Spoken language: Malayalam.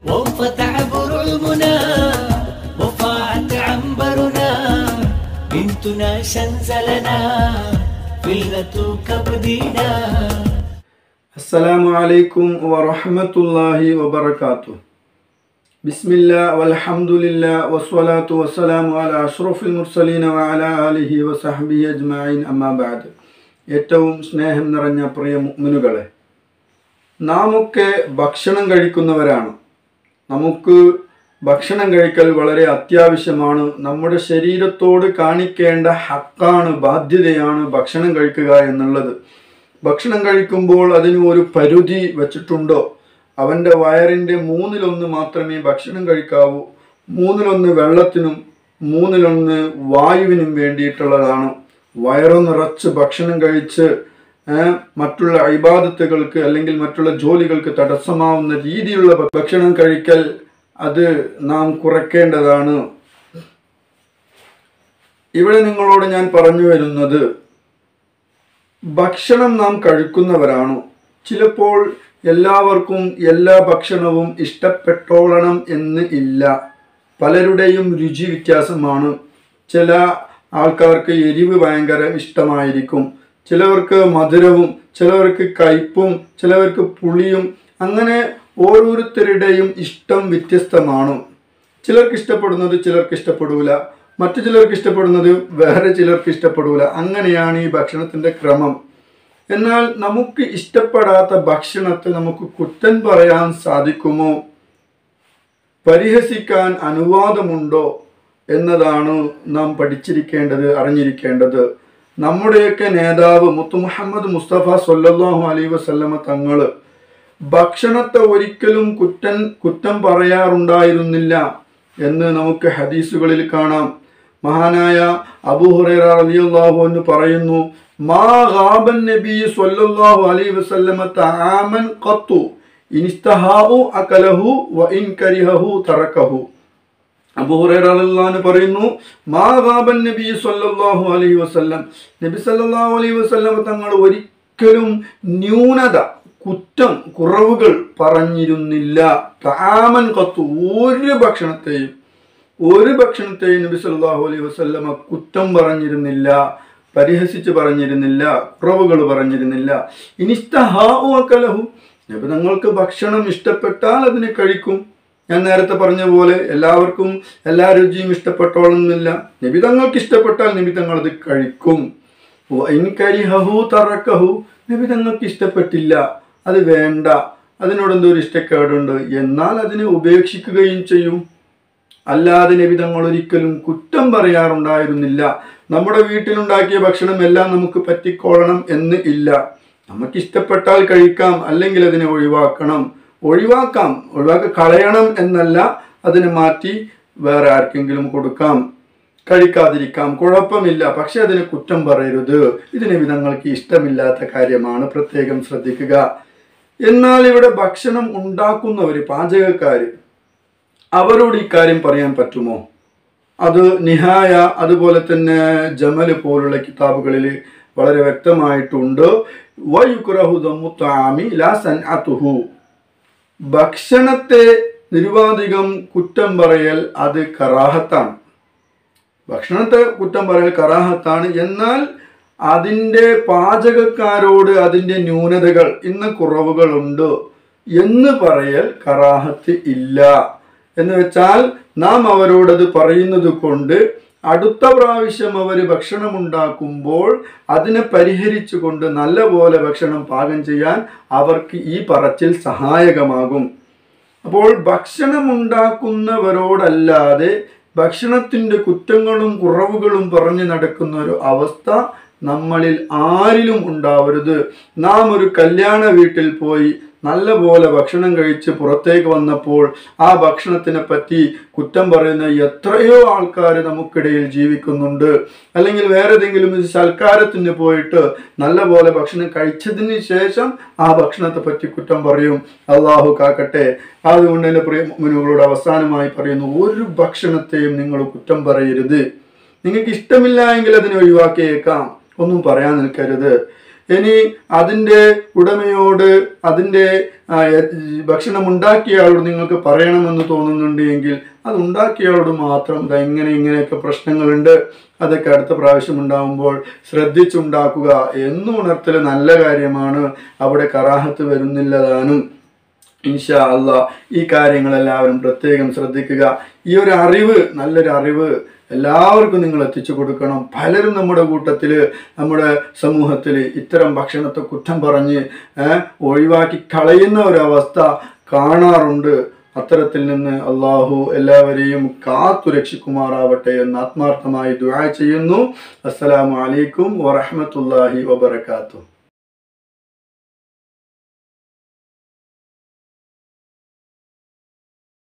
وانفتح برعبنا وفاعت عنبرنا بنتنا شنزلنا فلة كبدنا السلام عليكم ورحمة الله وبركاته بسم الله والحمد لله والصلاة والسلام على أشرف المرسلين وعلى آله وصحبه أجمعين أما بعد ഏറ്റവും സ്നേഹം നിറഞ്ഞ പ്രിയ മുഅ്മിനുകളെ നാമൊക്കെ ഭക്ഷണം കഴിക്കുന്നവരാണ് നമുക്ക് ഭക്ഷണം കഴിക്കൽ വളരെ അത്യാവശ്യമാണ് നമ്മുടെ ശരീരത്തോട് കാണിക്കേണ്ട ഹക്കാണ് ബാധ്യതയാണ് ഭക്ഷണം കഴിക്കുക എന്നുള്ളത് ഭക്ഷണം കഴിക്കുമ്പോൾ അതിന് ഒരു പരിധി വച്ചിട്ടുണ്ടോ അവൻ്റെ വയറിൻ്റെ മൂന്നിലൊന്ന് മാത്രമേ ഭക്ഷണം കഴിക്കാവൂ മൂന്നിലൊന്ന് വെള്ളത്തിനും മൂന്നിലൊന്ന് വായുവിനും വേണ്ടിയിട്ടുള്ളതാണ് വയറു നിറച്ച് ഭക്ഷണം കഴിച്ച് ഏഹ്, മറ്റുള്ള ഇബാദത്തുകൾക്ക് അല്ലെങ്കിൽ മറ്റുള്ള ജോലികൾക്ക് തടസ്സമാവുന്ന രീതിയിലുള്ള ഭ- ഭക്ഷണം കഴിക്കൽ അത് നാം കുറയ്ക്കേണ്ടതാണ് ഇവിടെ നിങ്ങളോട് ഞാൻ പറഞ്ഞു വരുന്നത് ഭക്ഷണം നാം കഴിക്കുന്നവരാണ് ചിലപ്പോൾ എല്ലാവർക്കും എല്ലാ ഭക്ഷണവും ഇഷ്ടപ്പെട്ടോളണം എന്ന് ഇല്ല പലരുടെയും രുചി വ്യത്യാസമാണ് ചില ആൾക്കാർക്ക് എരിവ് ഭയങ്കര ഇഷ്ടമായിരിക്കും ചിലവർക്ക് മധുരവും ചിലവർക്ക് കയ്പും ചിലവർക്ക് പുളിയും അങ്ങനെ ഓരോരുത്തരുടെയും ഇഷ്ടം വ്യത്യസ്തമാണ് ചിലർക്ക് ഇഷ്ടപ്പെടുന്നത് ചിലർക്ക് ഇഷ്ടപ്പെടൂല മറ്റു ചിലർക്ക് ഇഷ്ടപ്പെടുന്നത് വേറെ ചിലർക്ക് ഇഷ്ടപ്പെടൂല അങ്ങനെയാണ് ഈ ഭക്ഷണത്തിന്റെ ക്രമം എന്നാൽ നമുക്ക് ഇഷ്ടപ്പെടാത്ത ഭക്ഷണത്തെ നമുക്ക് കുറ്റം പറയാൻ സാധിക്കുമോ പരിഹസിക്കാൻ അനുവാദമുണ്ടോ എന്നതാണ് നാം പഠിച്ചിരിക്കേണ്ടത് അറിഞ്ഞിരിക്കേണ്ടത് നമ്മുടെയൊക്കെ നേതാവ് മുത്തു മുഹമ്മദ് മുസ്തഫ സല്ലല്ലാഹു അലൈഹി വസല്ലമ തങ്ങള് ഭക്ഷണത്തെ ഒരിക്കലും കുറ്റം കുറ്റം പറയാറുണ്ടായിരുന്നില്ല എന്ന് നമുക്ക് ഹദീസുകളിൽ കാണാം മഹാനായ അബൂ ഹുറൈറ റളിയല്ലാഹു അൻഹു പറയുന്നു മാ ഗാബൻ നബി സ്വല്ലല്ലാഹു അലൈഹി വസല്ലമ തആമൻ ഖത്തു ഇൻസ്തഹാഉ അകലഹു വ ഇൻ കരിഹഹു തറക്കഹു അബൂ ഹുറൈറ റളിയല്ലാഹു അൻഹു പറയുന്നു മാ ഗാബൻ നബി സ്വല്ലല്ലാഹു അലൈഹി വസല്ലം നബി സല്ലല്ലാഹു അലൈഹി വസല്ലം തങ്ങൾ ഒരിക്കലും ന്യൂനത കുറ്റം കുറവുകൾ പറഞ്ഞിരുന്നില്ല താമൻ കത്തു ഒരു ഭക്ഷണത്തെയും ഒരു ഭക്ഷണത്തെയും നബി സല്ലല്ലാഹു അലൈഹി വസല്ലമ കുറ്റം പറഞ്ഞിരുന്നില്ല പരിഹസിച്ച് പറഞ്ഞിരുന്നില്ല കുറവുകൾ പറഞ്ഞിരുന്നില്ല ഇനിസ്തഹാഉ അകലഹു നബി തങ്ങൾക്ക് ഭക്ഷണം ഇഷ്ടപ്പെട്ടാൽ അതിനെ കഴിക്കും ഞാൻ നേരത്തെ പറഞ്ഞ പോലെ എല്ലാവർക്കും എല്ലാ രുചിയും ഇഷ്ടപ്പെട്ടോളുന്നില്ല നബി തങ്ങൾക്ക് ഇഷ്ടപ്പെട്ടാൽ നബി തങ്ങൾ അത് കഴിക്കും വഇൻ കരിഹഹു തറക്കഹു നബി തങ്ങൾക്ക് ഇഷ്ടപ്പെട്ടില്ല അത് വേണ്ട അതിനോട് എന്തോ ഒരു ഇഷ്ടക്കേടുണ്ട് എന്നാൽ അതിനെ ഉപേക്ഷിക്കുകയും ചെയ്യും അല്ലാതെ നബി തങ്ങൾ ഒരിക്കലും കുറ്റം പറയാറുണ്ടായിരുന്നില്ല നമ്മുടെ വീട്ടിലുണ്ടാക്കിയ ഭക്ഷണം എല്ലാം നമുക്ക് പറ്റിക്കോളണം എന്ന് ഇല്ല നമുക്ക് ഇഷ്ടപ്പെട്ടാൽ കഴിക്കാം അല്ലെങ്കിൽ അതിനെ ഒഴിവാക്കണം ഒഴിവാക്കാം ഒഴിവാക്കി കളയണം എന്നല്ല അതിനെ മാറ്റി വേറെ ആർക്കെങ്കിലും കൊടുക്കാം കഴിക്കാതിരിക്കാം കുഴപ്പമില്ല പക്ഷെ അതിന് കുറ്റം പറയരുത് ഇതിന് വിധങ്ങൾക്ക് ഇഷ്ടമില്ലാത്ത കാര്യമാണ് പ്രത്യേകം ശ്രദ്ധിക്കുക എന്നാൽ ഇവിടെ ഭക്ഷണം ഉണ്ടാക്കുന്നവര് പാചകക്കാര് അവരോട് ഇക്കാര്യം പറയാൻ പറ്റുമോ അത് നിഹായ അതുപോലെ തന്നെ ജമല് പോലുള്ള കിതാബുകളിൽ വളരെ വ്യക്തമായിട്ടുണ്ട് വയുക്രഹു ദമ്മു താമി ലാ സൻഅതുഹു ഭക്ഷണത്തെ നിരുപാധികം കുറ്റം പറയൽ അത് കറാഹത്താണ് ഭക്ഷണത്തെ കുറ്റം പറയൽ കറാഹത്താണ് എന്നാൽ അതിൻ്റെ പാചകക്കാരോട് അതിൻ്റെ ന്യൂനതകൾ ഇന്ന് കുറവുകളുണ്ട് എന്ന് പറയൽ കറാഹത്ത് ഇല്ല എന്ന് വെച്ചാൽ നാം അവരോടത് പറയുന്നത് കൊണ്ട് അടുത്ത പ്രാവശ്യം അവർ ഭക്ഷണം ഉണ്ടാക്കുമ്പോൾ അതിനെ പരിഹരിച്ചുകൊണ്ട് നല്ലപോലെ ഭക്ഷണം പാകം ചെയ്യാൻ അവർക്ക് ഈ പറച്ചിൽ സഹായകമാകും അപ്പോൾ ഭക്ഷണം ഉണ്ടാക്കുന്നവരോടല്ലാതെ ഭക്ഷണത്തിൻ്റെ കുറ്റങ്ങളും കുറവുകളും പറഞ്ഞു നടക്കുന്ന ഒരു അവസ്ഥ നമ്മളിൽ ആരിലും ഉണ്ടാവരുത് നാം ഒരു കല്യാണ വീട്ടിൽ പോയി നല്ലപോലെ ഭക്ഷണം കഴിച്ച് പുറത്തേക്ക് വന്നപ്പോൾ ആ ഭക്ഷണത്തിനെ പറ്റി കുറ്റം പറയുന്ന എത്രയോ ആൾക്കാർ നമുക്കിടയിൽ ജീവിക്കുന്നുണ്ട് അല്ലെങ്കിൽ വേറെ ഏതെങ്കിലും ഒരു സൽക്കാരത്തിന് പോയിട്ട് നല്ലപോലെ ഭക്ഷണം കഴിച്ചതിന് ശേഷം ആ ഭക്ഷണത്തെ പറ്റി കുറ്റം പറയും അള്ളാഹു കാക്കട്ടെ അതുകൊണ്ട് എൻ്റെ പ്രിയ മുനുകളോട് അവസാനമായി പറയുന്നു ഒരു ഭക്ഷണത്തെയും നിങ്ങൾ കുറ്റം പറയരുത് നിങ്ങൾക്ക് ഇഷ്ടമില്ല എങ്കിൽ അതിനെ ഒഴിവാക്കിയേക്കാം ഒന്നും പറയാൻ നിൽക്കരുത് ഇനി അതിൻ്റെ ഉടമയോട് അതിൻ്റെ ആ, എ- ഭക്ഷണം ഉണ്ടാക്കിയ ആളോട് നിങ്ങൾക്ക് പറയണമെന്ന് തോന്നുന്നുണ്ട് എങ്കിൽ അത് ഉണ്ടാക്കിയ ആളോട് മാത്രം "ദാ ഇങ്ങനെ ഇങ്ങനെയൊക്കെ പ്രശ്നങ്ങളുണ്ട് അതൊക്കെ അടുത്ത പ്രാവശ്യം ഉണ്ടാകുമ്പോൾ ശ്രദ്ധിച്ചുണ്ടാക്കുക എന്നും ഉണർത്തൽ നല്ല കാര്യമാണ് അവിടെ കറാഹത്ത് വരുന്നില്ല താനും ഇൻഷാ അല്ല ഈ കാര്യങ്ങളെല്ലാവരും പ്രത്യേകം ശ്രദ്ധിക്കുക ഈ ഒരു അറിവ് നല്ലൊരു അറിവ് എല്ലാവർക്കും നിങ്ങൾ എത്തിച്ചു കൊടുക്കണം പലരും നമ്മുടെ കൂട്ടത്തിൽ നമ്മുടെ സമൂഹത്തിൽ ഇത്തരം ഭക്ഷണത്തെ കുറ്റം പറഞ്ഞ് ഏ, ഒഴിവാക്കി കളയുന്ന ഒരവസ്ഥ കാണാറുണ്ട് അത്തരത്തിൽ നിന്ന് അള്ളാഹു എല്ലാവരെയും കാത്തു രക്ഷിക്കുമാറാവട്ടെ എന്ന് ആത്മാർത്ഥമായി ദുആ ചെയ്യുന്നു അസ്സലാമു അലൈക്കും വറഹ്മത്തുള്ളാഹി വബറകാതുഹു